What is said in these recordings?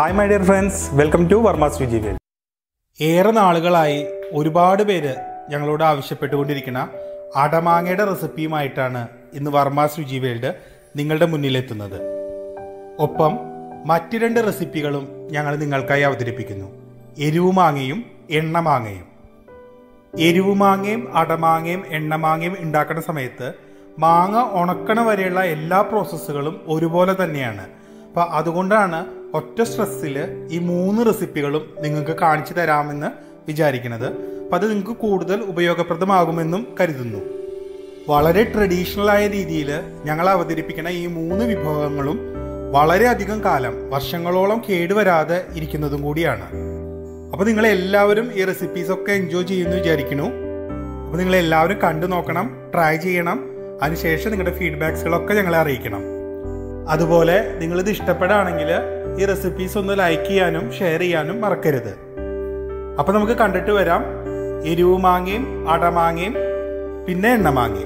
hi my dear friends welcome to Varma's Viji Vel ഏറെ നാളുകളായി ഒരുപാട് പേര് ഞങ്ങളോട് ആവശ്യപ്പെട്ടുകൊണ്ടിരിക്കുന്ന അടമാങ്ങയുടെ റെസിപ്പിയുമായിട്ടാണ് ഇന്ന് വർമാസ് രുചി വേൾഡ് നിങ്ങളുടെ മുന്നിലെത്തുന്നത് ഒപ്പം മറ്റ് രണ്ട് റെസിപ്പികളും ഞങ്ങൾ നിങ്ങൾക്കായി അവതരിപ്പിക്കുന്നു എരിവുമാങ്ങയും എണ്ണമാങ്ങയും എരിവുമാങ്ങയും അടമാങ്ങയും എണ്ണമാങ്ങയും ഉണ്ടാക്കുന്ന സമയത്ത് മാങ്ങ ഉണക്കണ വരെയുള്ള എല്ലാ പ്രോസസ്സുകളും ഒരുപോലെ തന്നെയാണ് അപ്പോൾ അതുകൊണ്ടാണ് ഒറ്റ സ്ട്രെസ്സിൽ ഈ മൂന്ന് റെസിപ്പികളും നിങ്ങൾക്ക് കാണിച്ചു തരാമെന്ന് വിചാരിക്കുന്നത് അപ്പം അത് നിങ്ങൾക്ക് കൂടുതൽ ഉപയോഗപ്രദമാകുമെന്നും കരുതുന്നു വളരെ ട്രഡീഷണൽ ആയ രീതിയിൽ ഞങ്ങൾ അവതരിപ്പിക്കുന്ന ഈ മൂന്ന് വിഭവങ്ങളും വളരെയധികം കാലം വർഷങ്ങളോളം കേടുവരാതെ ഇരിക്കുന്നതും കൂടിയാണ് അപ്പോൾ നിങ്ങൾ എല്ലാവരും ഈ റെസിപ്പീസ് ഒക്കെ എൻജോയ് ചെയ്യുമെന്ന് വിചാരിക്കുന്നു അപ്പോൾ നിങ്ങൾ എല്ലാവരും കണ്ടു നോക്കണം ട്രൈ ചെയ്യണം അതിനുശേഷം നിങ്ങളുടെ ഫീഡ്ബാക്സുകളൊക്കെ ഞങ്ങളെ അറിയിക്കണം അതുപോലെ നിങ്ങളിത് ഇഷ്ടപ്പെടുകയാണെങ്കിൽ ഈ റെസിപ്പീസ് ഒന്ന് ലൈക്ക് ചെയ്യാനും ഷെയർ ചെയ്യാനും മറക്കരുത് അപ്പോൾ നമുക്ക് കണ്ടിട്ട് വരാം എരിവ് മാങ്ങയും അടമാങ്ങയും പിന്നെ എണ്ണമാങ്ങയും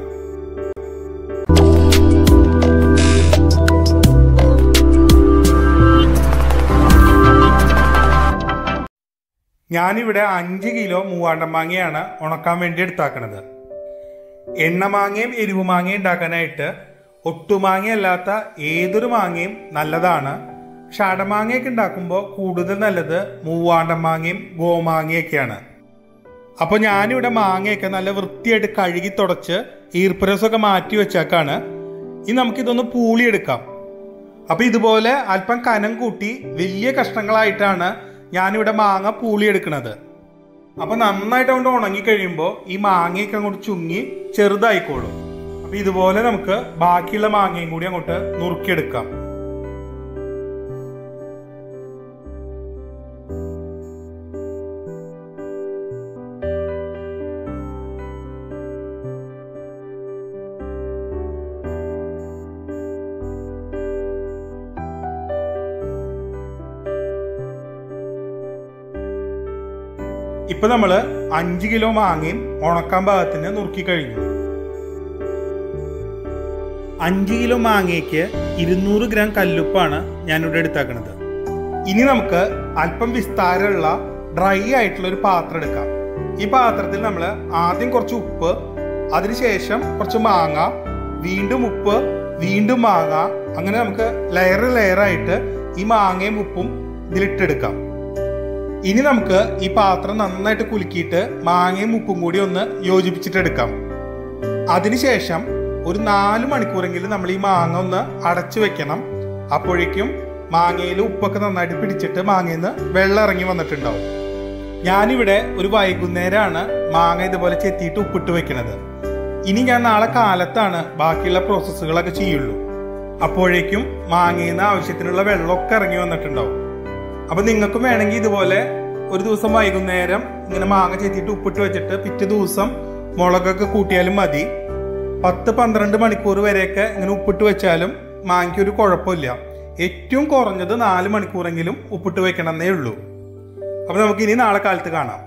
ഞാനിവിടെ അഞ്ച് കിലോ മൂവാണ്ടൻ മാങ്ങയാണ് ഉണക്കാൻ വേണ്ടി എടുത്താക്കണത് എണ്ണമാങ്ങയും എരിവുമാങ്ങയും ഉണ്ടാക്കാനായിട്ട് ഒട്ടുമാങ്ങ അല്ലാത്ത ഏതൊരു മാങ്ങയും നല്ലതാണ് പക്ഷെ അടമാങ്ങയൊക്കെ ഉണ്ടാക്കുമ്പോൾ കൂടുതൽ നല്ലത് മൂവാണ്ടൻ മാങ്ങയും ഗോമാങ്ങയൊക്കെയാണ് അപ്പോൾ ഞാനിവിടെ മാങ്ങയൊക്കെ നല്ല വൃത്തിയായിട്ട് കഴുകി തുടച്ച് ഈർപ്പരസമൊക്കെ മാറ്റി വെച്ചേക്കാണ് ഇനി നമുക്കിതൊന്ന് പൂളിയെടുക്കാം അപ്പോൾ ഇതുപോലെ അല്പം കനം കൂട്ടി വലിയ കഷ്ണങ്ങളായിട്ടാണ് ഞാനിവിടെ മാങ്ങ പൂളിയെടുക്കുന്നത് അപ്പോൾ നന്നായിട്ട് കൊണ്ട് ഉണങ്ങി കഴിയുമ്പോൾ ഈ മാങ്ങയൊക്കെ അങ്ങോട്ട് ചുങ്ങി ചെറുതായിക്കോളും അപ്പോൾ ഇതുപോലെ നമുക്ക് ബാക്കിയുള്ള മാങ്ങയും കൂടി അങ്ങോട്ട് നുറുക്കിയെടുക്കാം ഇപ്പൊ നമ്മള് അഞ്ച് കിലോ മാങ്ങയും ഉണക്കാൻ പാകത്തിന് നുറുക്കി കഴിഞ്ഞു അഞ്ച് കിലോ മാങ്ങയ്ക്ക് ഇരുന്നൂറ് ഗ്രാം കല്ലുപ്പാണ് ഞാനിവിടെ എടുത്താക്കുന്നത് ഇനി നമുക്ക് അല്പം വിസ്താരമുള്ള ഡ്രൈ ആയിട്ടുള്ള ഒരു പാത്രം എടുക്കാം ഈ പാത്രത്തിൽ നമ്മൾ ആദ്യം കുറച്ച് ഉപ്പ് അതിനുശേഷം കുറച്ച് മാങ്ങ വീണ്ടും ഉപ്പ് വീണ്ടും മാങ്ങ അങ്ങനെ നമുക്ക് ലെയർ ലെയറായിട്ട് ഈ മാങ്ങയും ഉപ്പും ഇതിലിട്ടെടുക്കാം ഇനി നമുക്ക് ഈ പാത്രം നന്നായിട്ട് കുലുക്കിയിട്ട് മാങ്ങയും ഉപ്പും കൂടി ഒന്ന് യോജിപ്പിച്ചിട്ടെടുക്കാം അതിനുശേഷം ഒരു നാല് മണിക്കൂറെങ്കിലും നമ്മൾ ഈ മാങ്ങ ഒന്ന് അടച്ചു വെക്കണം അപ്പോഴേക്കും മാങ്ങയിൽ ഉപ്പൊക്കെ നന്നായിട്ട് പിടിച്ചിട്ട് മാങ്ങയിൽ നിന്ന് വെള്ളം ഇറങ്ങി വന്നിട്ടുണ്ടാവും ഞാനിവിടെ ഒരു വൈകുന്നേരമാണ് മാങ്ങ ഇതുപോലെ ചെത്തിയിട്ട് ഉപ്പിട്ട് വെക്കണത് ഇനി ഞാൻ നാളെ കാലത്താണ് ബാക്കിയുള്ള പ്രോസസ്സുകളൊക്കെ ചെയ്യുള്ളൂ അപ്പോഴേക്കും മാങ്ങയിൽ നിന്ന് ആവശ്യത്തിനുള്ള വെള്ളമൊക്കെ ഇറങ്ങി വന്നിട്ടുണ്ടാവും അപ്പൊ നിങ്ങൾക്കും വേണമെങ്കിൽ ഇതുപോലെ ഒരു ദിവസം വൈകുന്നേരം ഇങ്ങനെ മാങ്ങ ചെത്തിയിട്ട് ഉപ്പിട്ട് വെച്ചിട്ട് പിറ്റേ ദിവസം മുളകൊക്കെ കൂട്ടിയാലും മതി പത്ത് പന്ത്രണ്ട് മണിക്കൂർ വരെയൊക്കെ ഇങ്ങനെ ഉപ്പിട്ട് വെച്ചാലും മാങ്ങയ്ക്ക് ഒരു കുഴപ്പമില്ല ഏറ്റവും കുറഞ്ഞത് നാല് മണിക്കൂറെങ്കിലും ഉപ്പിട്ട് വെക്കണമെന്നേ ഉള്ളൂ അപ്പൊ നമുക്ക് ഇനി നാളെ കാലത്ത് കാണാം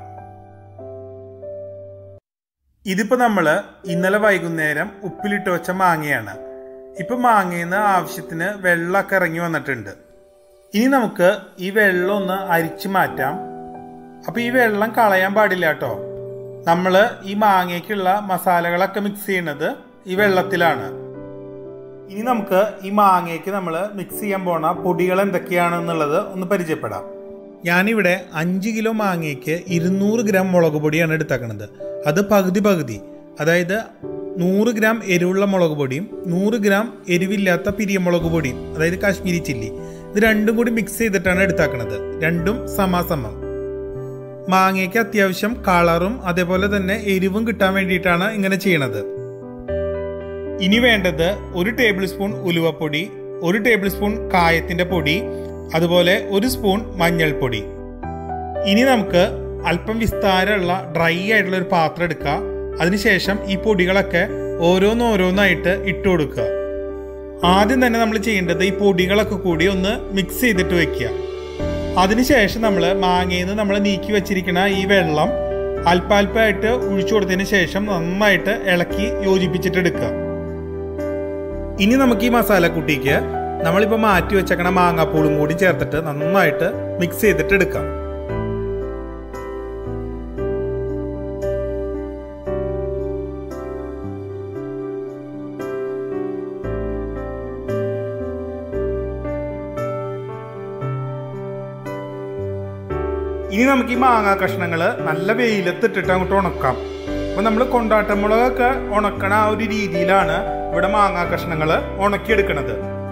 ഇതിപ്പോ നമ്മള് ഇന്നലെ വൈകുന്നേരം ഉപ്പിലിട്ട് വെച്ച മാങ്ങയാണ് ഇപ്പൊ മാങ്ങയിൽ നിന്ന് ആവശ്യത്തിന് വെള്ളമൊക്കെ ഇറങ്ങി വന്നിട്ടുണ്ട് ഇനി നമുക്ക് ഈ വെള്ളം ഒന്ന് അരിച്ചു മാറ്റാം അപ്പൊ ഈ വെള്ളം കളയാൻ പാടില്ല കേട്ടോ നമ്മൾ ഈ മാങ്ങയ്ക്കുള്ള മസാലകളൊക്കെ മിക്സ് ചെയ്യുന്നത് ഈ വെള്ളത്തിലാണ് ഇനി നമുക്ക് ഈ മാങ്ങയ്ക്ക് നമ്മൾ മിക്സ് ചെയ്യാൻ പോണ പൊടികൾ എന്തൊക്കെയാണെന്നുള്ളത് ഒന്ന് പരിചയപ്പെടാം ഞാനിവിടെ അഞ്ച് കിലോ മാങ്ങയ്ക്ക് ഇരുന്നൂറ് ഗ്രാം മുളക് പൊടിയാണ് എടുത്താക്കണത് അത് പകുതി പകുതി അതായത് നൂറ് ഗ്രാം എരിവുള്ള മുളക് പൊടിയും നൂറ് ഗ്രാം എരിവില്ലാത്ത പിരിയമുളക് പൊടിയും അതായത് കാശ്മീരി ചില്ലി ഇത് രണ്ടും കൂടി മിക്സ് ചെയ്തിട്ടാണ് എടുത്താക്കുന്നത് രണ്ടും സമാസമം മാങ്ങയ്ക്ക് അത്യാവശ്യം കളറും അതേപോലെ തന്നെ എരിവും കിട്ടാൻ വേണ്ടിയിട്ടാണ് ഇങ്ങനെ ചെയ്യണത് ഇനി വേണ്ടത് ഒരു ടേബിൾ സ്പൂൺ ഉലുവപ്പൊടി ഒരു ടേബിൾ സ്പൂൺ കായത്തിന്റെ പൊടി അതുപോലെ ഒരു സ്പൂൺ മഞ്ഞൾപ്പൊടി ഇനി നമുക്ക് അല്പം വിസ്താരമുള്ള ഡ്രൈ ആയിട്ടുള്ള ഒരു പാത്രം എടുക്കുക അതിനുശേഷം ഈ പൊടികളൊക്കെ ഓരോന്നോരോന്നായിട്ട് ഇട്ട് കൊടുക്കുക ആദ്യം തന്നെ നമ്മൾ ചെയ്യേണ്ടത് ഈ പൊടികളൊക്കെ കൂടി ഒന്ന് മിക്സ് ചെയ്തിട്ട് വെക്കുക അതിനുശേഷം നമ്മൾ മാങ്ങയിൽ നിന്ന് നമ്മൾ നീക്കി വെച്ചിരിക്കുന്ന ഈ വെള്ളം അല്പാൽപ്പമായിട്ട് ഒഴിച്ചു കൊടുത്തതിന് ശേഷം നന്നായിട്ട് ഇളക്കി യോജിപ്പിച്ചിട്ട് എടുക്കുക ഇനി നമുക്ക് ഈ മസാലക്കുട്ടിക്ക് നമ്മളിപ്പോൾ മാറ്റി വെച്ചേക്കണ മാങ്ങാപ്പൂളും കൂടി ചേർത്തിട്ട് നന്നായിട്ട് മിക്സ് ചെയ്തിട്ട് എടുക്കാം ഇനി നമുക്ക് ഈ മാങ്ങാ കഷ്ണങ്ങൾ നല്ല വെയിലത്തിട്ടിട്ട് അങ്ങോട്ട് ഉണക്കാം അപ്പൊ നമ്മൾ കൊണ്ടാട്ടമുളകൊക്കെ ഉണക്കണ ആ ഒരു രീതിയിലാണ് ഇവിടെ മാങ്ങാ കഷ്ണങ്ങൾ ഉണക്കിയെടുക്കണത്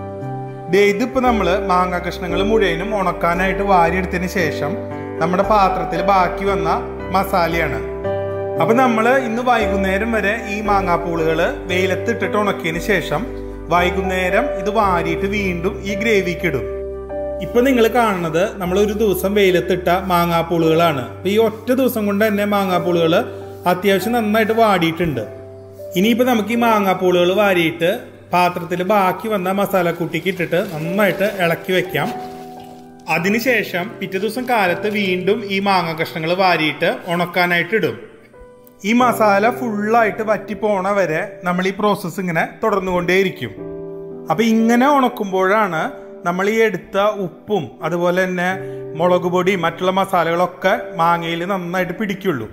ദേ ഇതിപ്പോ നമ്മള് മാങ്ങാ കഷ്ണങ്ങൾ മുഴുവനും ഉണക്കാനായിട്ട് വാരിയെടുത്തതിന് ശേഷം നമ്മുടെ പാത്രത്തിൽ ബാക്കി വന്ന മസാലയാണ് അപ്പൊ നമ്മള് ഇന്ന് വൈകുന്നേരം വരെ ഈ മാങ്ങാപ്പൂളുകൾ വെയിലത്തിട്ടിട്ട് ഉണക്കിയതിന് ശേഷം വൈകുന്നേരം ഇത് വാരിയിട്ട് വീണ്ടും ഈ ഗ്രേവിക്ക് ഇടും ഇപ്പൊ നിങ്ങൾ കാണുന്നത് നമ്മൾ ഒരു ദിവസം വെയിലത്തിട്ട മാങ്ങാപ്പൂളുകളാണ് അപ്പൊ ഈ ഒറ്റ ദിവസം കൊണ്ട് തന്നെ മാങ്ങാപ്പൂളുകൾ അത്യാവശ്യം നന്നായിട്ട് വാടിയിട്ടുണ്ട് ഇനിയിപ്പോ നമുക്ക് ഈ മാങ്ങാപ്പൂളുകൾ വാരിയിട്ട് പാത്രത്തിൽ ബാക്കി വന്ന മസാലക്കൂട്ടിക്ക് ഇട്ടിട്ട് നന്നായിട്ട് ഇളക്കി വെക്കാം അതിനുശേഷം പിറ്റേ ദിവസം കാലത്ത് വീണ്ടും ഈ മാങ്ങ കഷ്ണങ്ങൾ വാരിയിട്ട് ഉണക്കാനായിട്ട് ഇടും ഈ മസാല ഫുള്ളായിട്ട് വറ്റി പോണ വരെ നമ്മൾ ഈ പ്രോസസ്സ് ഇങ്ങനെ തുടർന്നുകൊണ്ടേയിരിക്കും അപ്പൊ ഇങ്ങനെ ഉണക്കുമ്പോഴാണ് നമ്മൾ ഈ എടുത്ത ഉപ്പും അതുപോലെ തന്നെ മുളക് പൊടി മറ്റുള്ള മസാലകളൊക്കെ മാങ്ങയിൽ നന്നായിട്ട് പിടിക്കുള്ളൂ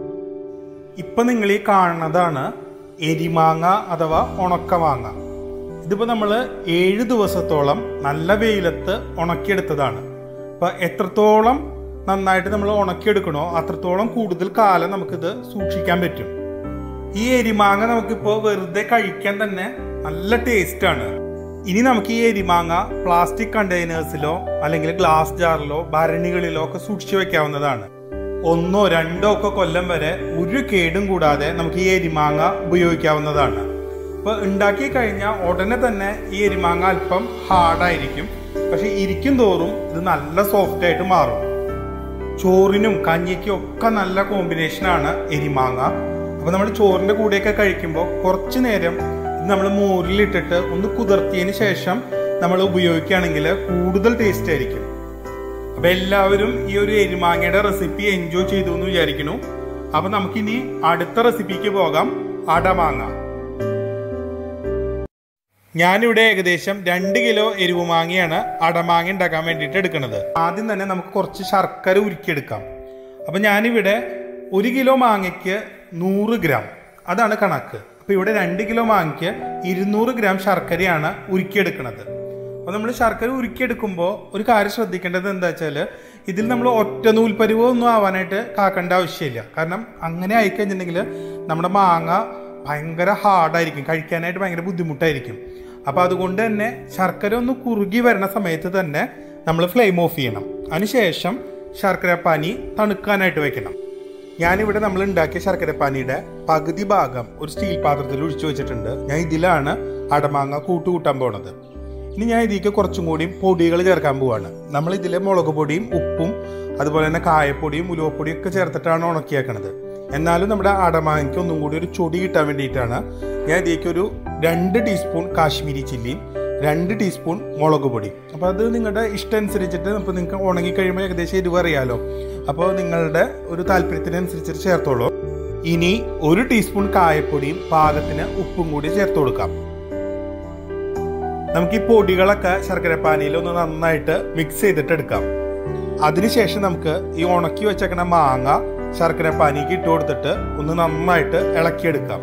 ഇപ്പൊ നിങ്ങൾ ഈ കാണുന്നതാണ് എരിമാങ്ങ അഥവാ ഉണക്കമാങ്ങ ഇതിപ്പോ നമ്മൾ ഏഴ് ദിവസത്തോളം നല്ല വെയിലത്ത് ഉണക്കിയെടുത്തതാണ് അപ്പൊ എത്രത്തോളം നന്നായിട്ട് നമ്മൾ ഉണക്കിയെടുക്കണോ അത്രത്തോളം കൂടുതൽ കാലം നമുക്കിത് സൂക്ഷിക്കാൻ പറ്റും ഈ എരിമാങ്ങ നമുക്കിപ്പോൾ വെറുതെ കഴിക്കാൻ തന്നെ നല്ല ടേസ്റ്റ് ആണ് ഇനി നമുക്ക് ഈ എരിമാങ്ങ പ്ലാസ്റ്റിക് കണ്ടെയ്നേഴ്സിലോ അല്ലെങ്കിൽ ഗ്ലാസ് ജാറിലോ ഭരണികളിലോ ഒക്കെ സൂക്ഷിച്ചു വെക്കാവുന്നതാണ് ഒന്നോ രണ്ടോ ഒക്കെ കൊല്ലം വരെ ഒരു കേടും കൂടാതെ നമുക്ക് ഈ എരിമാങ്ങ ഉപയോഗിക്കാവുന്നതാണ് അപ്പൊ ഉണ്ടാക്കി കഴിഞ്ഞാൽ ഉടനെ തന്നെ ഈ എരിമാങ്ങ അല്പം ഹാർഡായിരിക്കും പക്ഷെ ഇരിക്കും തോറും ഇത് നല്ല സോഫ്റ്റ് ആയിട്ട് മാറും ചോറിനും കഞ്ഞിക്കും ഒക്കെ നല്ല കോമ്പിനേഷനാണ് എരിമാങ്ങ അപ്പൊ നമ്മൾ ചോറിന്റെ കൂടെയൊക്കെ കഴിക്കുമ്പോൾ കുറച്ചു നേരം ഇത് നമ്മൾ മോരിലിട്ടിട്ട് ഒന്ന് കുതിർത്തിയതിന് ശേഷം നമ്മൾ ഉപയോഗിക്കുകയാണെങ്കിൽ കൂടുതൽ ടേസ്റ്റ് ആയിരിക്കും അപ്പൊ എല്ലാവരും ഈ ഒരു എരിമാങ്ങയുടെ റെസിപ്പി എൻജോയ് ചെയ്തു എന്ന് വിചാരിക്കുന്നു അപ്പൊ നമുക്കിനി അടുത്ത റെസിപ്പിക്ക് പോകാം അടമാങ്ങ ഞാനിവിടെ ഏകദേശം രണ്ട് കിലോ എരിവുമാങ്ങയാണ് അടമാങ്ങ ഉണ്ടാക്കാൻ വേണ്ടിയിട്ട് എടുക്കുന്നത് ആദ്യം തന്നെ നമുക്ക് കുറച്ച് ശർക്കര ഉരുക്കിയെടുക്കാം അപ്പം ഞാനിവിടെ ഒരു കിലോ മാങ്ങയ്ക്ക് നൂറ് ഗ്രാം അതാണ് കണക്ക് അപ്പം ഇവിടെ രണ്ട് കിലോ മാങ്ങയ്ക്ക് ഇരുന്നൂറ് ഗ്രാം ശർക്കരയാണ് ഉരുക്കിയെടുക്കുന്നത് അപ്പോൾ നമ്മൾ ശർക്കര ഉരുക്കിയെടുക്കുമ്പോൾ ഒരു കാര്യം ശ്രദ്ധിക്കേണ്ടത് എന്താ വെച്ചാൽ ഇതിൽ നമ്മൾ ഒറ്റ നൂൽപ്പരിവോ ഒന്നും ആവാനായിട്ട് കാക്കേണ്ട ആവശ്യമില്ല കാരണം അങ്ങനെ ആയിക്കഴിഞ്ഞിട്ടുണ്ടെങ്കിൽ നമ്മുടെ മാങ്ങ ഭയങ്കര ഹാർഡായിരിക്കും കഴിക്കാനായിട്ട് ഭയങ്കര ബുദ്ധിമുട്ടായിരിക്കും അപ്പോൾ അതുകൊണ്ട് തന്നെ ശർക്കര ഒന്ന് കുറുകി വരുന്ന സമയത്ത് തന്നെ നമ്മൾ ഫ്ലെയിം ഓഫ് ചെയ്യണം അതിനുശേഷം ശർക്കരപ്പാനി തണുക്കാനായിട്ട് വെക്കണം ഞാനിവിടെ നമ്മൾ ഉണ്ടാക്കിയ ശർക്കരപ്പാനിയുടെ പകുതി ഭാഗം ഒരു സ്റ്റീൽ പാത്രത്തിൽ ഒഴിച്ചു വെച്ചിട്ടുണ്ട് ഞാൻ ഇതിലാണ് അടമാങ്ങ കൂട്ടുകൂട്ടാൻ പോണത് ഇനി ഞാൻ ഇതിലേക്ക് കുറച്ചും കൂടി പൊടികൾ ചേർക്കാൻ പോവാണ് നമ്മൾ ഇതിലെ മുളക് പൊടിയും ഉപ്പും അതുപോലെ തന്നെ കായപ്പൊടിയും ഉലുവപ്പൊടിയും ഒക്കെ ചേർത്തിട്ടാണ് ഉണക്കിയേക്കണത് എന്നാലും നമ്മുടെ അടമാങ്ങയ്ക്ക് ഒന്നും കൂടി ഒരു ചൊടി കിട്ടാൻ വേണ്ടിയിട്ടാണ് ഞാൻ ഇതിലേക്ക് ഒരു രണ്ട് ടീസ്പൂൺ കാശ്മീരി ചില്ലിയും രണ്ട് ടീസ്പൂൺ മുളക് പൊടി അപ്പോൾ അത് നിങ്ങളുടെ ഇഷ്ടം അനുസരിച്ചിട്ട് ഇപ്പോൾ നിങ്ങൾക്ക് ഉണങ്ങി കഴിയുമ്പോൾ ഏകദേശം എരിവ് അറിയാലോ അപ്പോൾ നിങ്ങളുടെ ഒരു താല്പര്യത്തിനനുസരിച്ചിട്ട് ചേർത്തോളൂ ഇനി ഒരു ടീസ്പൂൺ കായപ്പൊടിയും പാകത്തിന് ഉപ്പും കൂടി ചേർത്ത് കൊടുക്കാം നമുക്ക് ഈ പൊടികളൊക്കെ ശർക്കരപ്പാനിയിൽ ഒന്ന് നന്നായിട്ട് മിക്സ് ചെയ്തിട്ട് എടുക്കാം അതിനുശേഷം നമുക്ക് ഈ ഉണക്കി വെച്ചേക്കണ മാങ്ങ ശർക്കരപ്പാനിക്ക് ഇട്ട് കൊടുത്തിട്ട് ഒന്ന് നന്നായിട്ട് ഇളക്കിയെടുക്കാം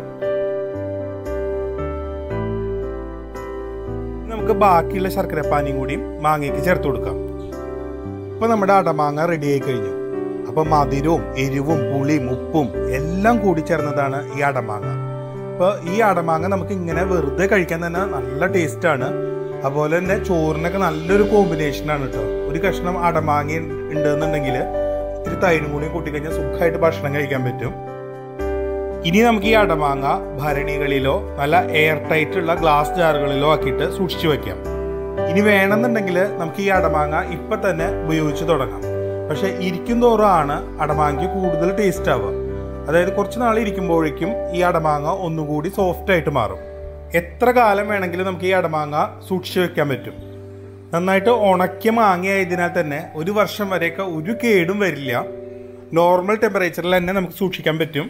നമുക്ക് ബാക്കിയുള്ള ശർക്കരപ്പാനിയും കൂടി മാങ്ങയ്ക്ക് ചേർത്ത് കൊടുക്കാം ഇപ്പൊ നമ്മുടെ അടമാങ്ങ റെഡി ആയി കഴിഞ്ഞു അപ്പൊ മധുരവും എരിവും പുളിയും ഉപ്പും എല്ലാം കൂടി ചേർന്നതാണ് ഈ അടമാങ്ങ അപ്പൊ ഈ അടമാങ്ങ നമുക്ക് ഇങ്ങനെ വെറുതെ കഴിക്കാൻ തന്നെ നല്ല ടേസ്റ്റ് ആണ് അതുപോലെ തന്നെ ചോറിനൊക്കെ നല്ലൊരു കോമ്പിനേഷൻ ആണ് കേട്ടോ ഒരു കഷ്ണം അടമാങ്ങ ഉണ്ടെന്നുണ്ടെങ്കിൽ ഇത്തിരി തൈരും കൂടി കൂട്ടിക്കഴിഞ്ഞാൽ സുഖമായിട്ട് ഭക്ഷണം കഴിക്കാൻ പറ്റും ഇനി നമുക്ക് ഈ അടമാങ്ങ ഭരണികളിലോ നല്ല എയർ ടൈറ്റ് ഉള്ള ഗ്ലാസ് ജാറുകളിലോ ആക്കിയിട്ട് സൂക്ഷിച്ചു വെക്കാം ഇനി വേണമെന്നുണ്ടെങ്കിൽ നമുക്ക് ഈ അടമാങ്ങ ഇപ്പൊ തന്നെ ഉപയോഗിച്ച് തുടങ്ങാം പക്ഷെ ഇരിക്കും തോറാണ് അടമാങ്ങയ്ക്ക് കൂടുതൽ ടേസ്റ്റ് ആവുക അതായത് കുറച്ച് നാൾ ഇരിക്കുമ്പോഴേക്കും ഈ അടമാങ്ങ ഒന്നുകൂടി സോഫ്റ്റ് ആയിട്ട് മാറും എത്ര കാലം വേണമെങ്കിലും നമുക്ക് ഈ അടമാങ്ങ സൂക്ഷിച്ചു വെക്കാൻ പറ്റും നന്നായിട്ട് ഉണക്കിയ മാങ്ങയായതിനാൽ തന്നെ ഒരു വർഷം വരെയൊക്കെ ഒരു കേടും വരില്ല നോർമൽ ടെമ്പറേച്ചറിൽ തന്നെ നമുക്ക് സൂക്ഷിക്കാൻ പറ്റും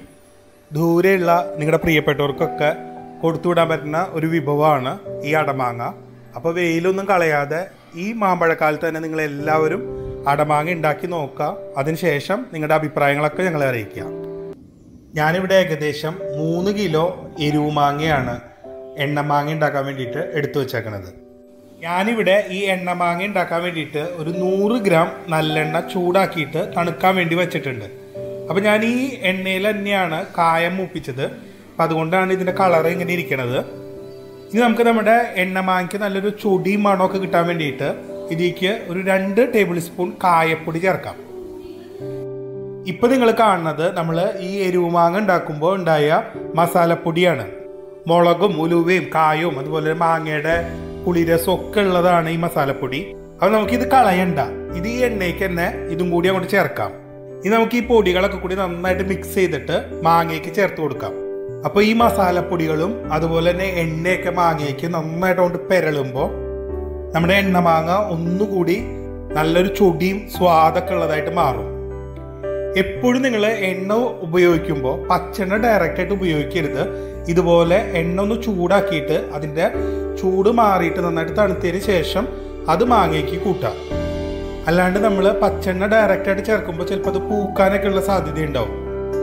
ദൂരെയുള്ള നിങ്ങളുടെ പ്രിയപ്പെട്ടവർക്കൊക്കെ കൊടുത്തുവിടാൻ പറ്റുന്ന ഒരു വിഭവമാണ് ഈ അടമാങ്ങ അപ്പോൾ വെയിലൊന്നും കളയാതെ ഈ മാമ്പഴക്കാലത്ത് തന്നെ നിങ്ങൾ എല്ലാവരും അടമാങ്ങ ഉണ്ടാക്കി നോക്കുക അതിനുശേഷം നിങ്ങളുടെ അഭിപ്രായങ്ങളൊക്കെ ഞങ്ങളെ അറിയിക്കുക ഞാനിവിടെ ഏകദേശം മൂന്ന് കിലോ എരുവുമാങ്ങയാണ് എണ്ണമാങ്ങ ഉണ്ടാക്കാൻ വേണ്ടിയിട്ട് എടുത്തു വെച്ചേക്കണത് ഞാനിവിടെ ഈ എണ്ണമാങ്ങ ഉണ്ടാക്കാൻ വേണ്ടിയിട്ട് ഒരു നൂറ് ഗ്രാം നല്ലെണ്ണ ചൂടാക്കിയിട്ട് തണുക്കാൻ വേണ്ടി വെച്ചിട്ടുണ്ട് അപ്പം ഞാൻ ഈ എണ്ണയിൽ തന്നെയാണ് കായം മൂപ്പിച്ചത് അപ്പം അതുകൊണ്ടാണ് ഇതിൻ്റെ കളർ ഇങ്ങനെ ഇരിക്കണത് ഇനി നമുക്ക് നമ്മുടെ എണ്ണമാങ്ങയ്ക്ക് നല്ലൊരു ചൊടിയും മണമൊക്കെ കിട്ടാൻ വേണ്ടിയിട്ട് ഇതിലേക്ക് ഒരു രണ്ട് ടേബിൾ സ്പൂൺ കായപ്പൊടി ചേർക്കാം ഇപ്പൊ നിങ്ങൾ കാണുന്നത് നമ്മൾ ഈ എരുവുമാങ്ങ ഉണ്ടാക്കുമ്പോൾ ഉണ്ടായ മസാലപ്പൊടിയാണ് മുളകും ഉലുവയും കായവും അതുപോലെ മാങ്ങയുടെ പുളിരസം ഒക്കെ ഉള്ളതാണ് ഈ മസാലപ്പൊടി അപ്പൊ നമുക്ക് ഇത് കളയണ്ട ഇത് ഈ എണ്ണയ്ക്ക് തന്നെ ഇതും കൂടി അങ്ങോട്ട് ചേർക്കാം ഇനി നമുക്ക് ഈ പൊടികളൊക്കെ കൂടി നന്നായിട്ട് മിക്സ് ചെയ്തിട്ട് മാങ്ങയ്ക്ക് ചേർത്ത് കൊടുക്കാം അപ്പൊ ഈ മസാലപ്പൊടികളും അതുപോലെ തന്നെ എണ്ണയൊക്കെ മാങ്ങയ്ക്ക് നന്നായിട്ട് കൊണ്ട് പെരളുമ്പോൾ നമ്മുടെ എണ്ണമാങ്ങ ഒന്നുകൂടി നല്ലൊരു ചൊടിയും സ്വാദൊക്കെ ഉള്ളതായിട്ട് മാറും എപ്പോഴും നിങ്ങൾ എണ്ണ ഉപയോഗിക്കുമ്പോൾ പച്ചെണ്ണ ഡയറക്റ്റ് ആയിട്ട് ഉപയോഗിക്കരുത് ഇതുപോലെ എണ്ണ ഒന്ന് ചൂടാക്കിയിട്ട് അതിൻ്റെ ചൂട് മാറിയിട്ട് നന്നായിട്ട് തണുത്തതിന് ശേഷം അത് മാങ്ങയ്ക്ക് കൂട്ടാം അല്ലാണ്ട് നമ്മൾ പച്ചെണ്ണ ഡയറക്റ്റ് ആയിട്ട് ചേർക്കുമ്പോൾ ചിലപ്പോൾ അത് പൂക്കാനൊക്കെ ഉള്ള സാധ്യത ഉണ്ടാവും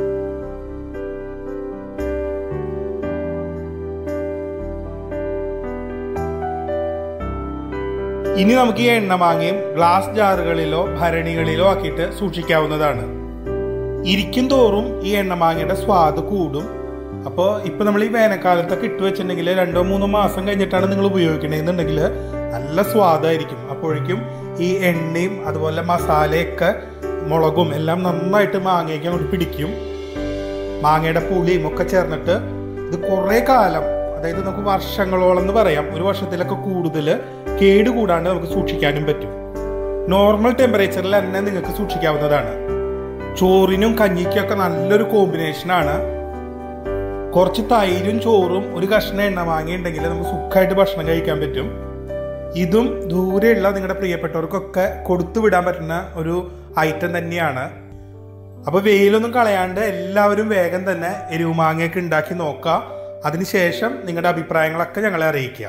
ഇനി നമുക്ക് ഈ എണ്ണമാങ്ങയും ഗ്ലാസ് ജാറുകളിലോ ഭരണികളിലോ ആക്കിയിട്ട് സൂക്ഷിക്കാവുന്നതാണ് ഇരിക്കും തോറും ഈ എണ്ണമാങ്ങയുടെ സ്വാദ് കൂടും അപ്പോൾ ഇപ്പോൾ നമ്മൾ ഈ വേനൽക്കാലത്തൊക്കെ ഇട്ട് വെച്ചിട്ടുണ്ടെങ്കിൽ രണ്ടോ മൂന്നോ മാസം കഴിഞ്ഞിട്ടാണ് നിങ്ങൾ ഉപയോഗിക്കണമെന്നുണ്ടെങ്കിൽ നല്ല സ്വാദായിരിക്കും അപ്പോഴേക്കും ഈ എണ്ണയും അതുപോലെ മസാലയൊക്കെ മുളകും എല്ലാം നന്നായിട്ട് മാങ്ങയ്ക്ക് അങ്ങോട്ട് പിടിക്കും മാങ്ങയുടെ പുളിയും ഒക്കെ ചേർന്നിട്ട് ഇത് കുറേ കാലം അതായത് നമുക്ക് വർഷങ്ങളോളം എന്ന് പറയാം ഒരു വർഷത്തിലൊക്കെ കൂടുതൽ കേടുകൂടാണ്ട് നമുക്ക് സൂക്ഷിക്കാനും പറ്റും നോർമൽ ടെമ്പറേച്ചറിൽ തന്നെ നിങ്ങൾക്ക് സൂക്ഷിക്കാവുന്നതാണ് ചോറിനും കഞ്ഞിക്കും ഒക്കെ നല്ലൊരു കോമ്പിനേഷനാണ് കുറച്ച് തൈരും ചോറും ഒരു കഷ്ണം എണ്ണ വാങ്ങിയിട്ടുണ്ടെങ്കിൽ നമുക്ക് സുഖമായിട്ട് ഭക്ഷണം കഴിക്കാൻ പറ്റും ഇതും ദൂരെയുള്ള നിങ്ങളുടെ പ്രിയപ്പെട്ടവർക്കൊക്കെ കൊടുത്തു വിടാൻ പറ്റുന്ന ഒരു ഐറ്റം തന്നെയാണ് അപ്പോൾ വെയിലൊന്നും കളയാണ്ട് എല്ലാവരും വേഗം തന്നെ എരിവുമാങ്ങയൊക്കെ ഉണ്ടാക്കി നോക്കുക അതിനുശേഷം നിങ്ങളുടെ അഭിപ്രായങ്ങളൊക്കെ ഞങ്ങളെ അറിയിക്കുക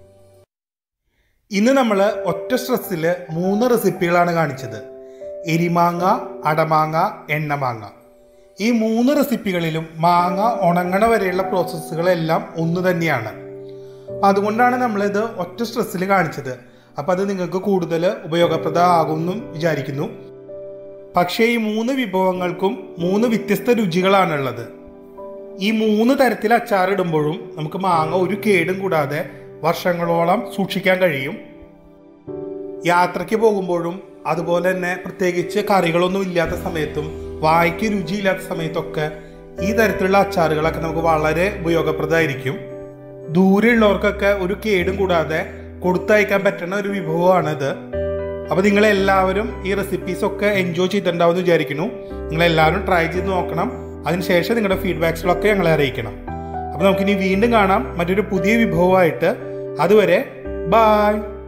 ഇന്ന് നമ്മൾ ഒറ്റ സ്ട്രെസ്സിൽ മൂന്ന് റെസിപ്പികളാണ് കാണിച്ചത് എരിമാങ്ങ അടമാങ്ങ എണ്ണമാങ്ങ ഈ മൂന്ന് റെസിപ്പികളിലും മാങ്ങ ഉണങ്ങണ വരെയുള്ള പ്രോസസ്സുകളെല്ലാം ഒന്ന് തന്നെയാണ് അപ്പം അതുകൊണ്ടാണ് നമ്മളിത് ഒറ്റ സ്ട്രെസ്സിൽ കാണിച്ചത് അപ്പം അത് നിങ്ങൾക്ക് കൂടുതൽ ഉപയോഗപ്രദമാകുമെന്നും വിചാരിക്കുന്നു പക്ഷേ ഈ മൂന്ന് വിഭവങ്ങൾക്കും മൂന്ന് വ്യത്യസ്ത രുചികളാണുള്ളത് ഈ മൂന്ന് തരത്തിൽ അച്ചാറിടുമ്പോഴും നമുക്ക് മാങ്ങ ഒരു കേടും കൂടാതെ വർഷങ്ങളോളം സൂക്ഷിക്കാൻ കഴിയും യാത്രയ്ക്ക് പോകുമ്പോഴും അതുപോലെ തന്നെ പ്രത്യേകിച്ച് കറികളൊന്നും ഇല്ലാത്ത സമയത്തും വായ്ക്ക് രുചിയില്ലാത്ത സമയത്തൊക്കെ ഈ തരത്തിലുള്ള അച്ചാറുകളൊക്കെ നമുക്ക് വളരെ ഉപയോഗപ്രദമായിരിക്കും ദൂരെയുള്ളവർക്കൊക്കെ ഒരു കേടും കൂടാതെ കൊടുത്തയക്കാൻ പറ്റുന്ന ഒരു വിഭവമാണിത് അപ്പോൾ നിങ്ങളെല്ലാവരും ഈ റെസിപ്പീസ് ഒക്കെ എൻജോയ് ചെയ്തിട്ടുണ്ടാവും എന്ന് വിചാരിക്കുന്നു നിങ്ങളെല്ലാവരും ട്രൈ ചെയ്ത് നോക്കണം അതിനുശേഷം നിങ്ങളുടെ ഫീഡ്ബാക്സിലൊക്കെ ഞങ്ങളെ അറിയിക്കണം അപ്പോൾ നമുക്കിനി വീണ്ടും കാണാം മറ്റൊരു പുതിയ വിഭവമായിട്ട് അതുവരെ ബായ്